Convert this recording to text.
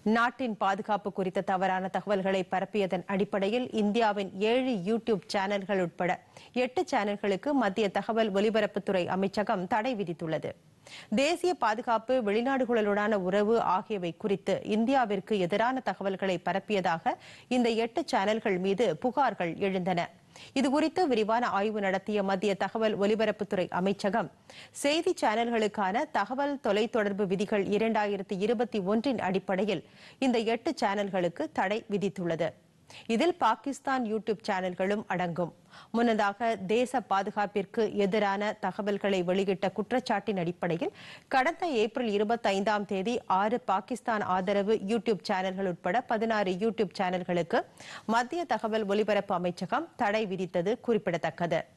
நாட்டின் பாதுகாப்பு குறித்த தவறான தகவல்களை பரப்பியதன் அடிப்படையில் இந்தியாவின் ஏழு யூடியூப் சேனல்கள் உட்பட எட்டு சேனல்களுக்கு மத்திய தகவல் ஒலிபரப்புத்துறை அமைச்சகம் தடை விதித்துள்ளது தேசிய பாதுகாப்பு வெளிநாடுகளுடனான உறவு ஆகியவை குறித்து இந்தியாவிற்கு எதிரான தகவல்களை பரப்பியதாக இந்த எட்டு சேனல்கள் மீது புகார்கள் எழுந்தன இதுகுறித்து விரிவான ஆய்வு நடத்திய மத்திய தகவல் ஒலிபரப்புத்துறை அமைச்சகம் செய்தி சேனல்களுக்கான தகவல் தொலைத்தொடர்பு விதிகள் இரண்டாயிரத்தி இருபத்தி ஒன்றின் அடிப்படையில் இந்த எட்டு சேனல்களுக்கு தடை விதித்துள்ளது இதில் பாகிஸ்தான் யூடியூப் சேனல்களும் அடங்கும் முன்னதாக தேச பாதுகாப்பிற்கு எதிரான தகவல்களை வெளியிட்ட குற்றச்சாட்டின் அடிப்படையில் கடந்த ஏப்ரல் இருபத்தி ஐந்தாம் தேதி ஆறு பாகிஸ்தான் ஆதரவு யூடியூப் சேனல்கள் உட்பட பதினாறு யூடியூப் சேனல்களுக்கு மத்திய தகவல் ஒலிபரப்பு அமைச்சகம் தடை விதித்தது குறிப்பிடத்தக்கது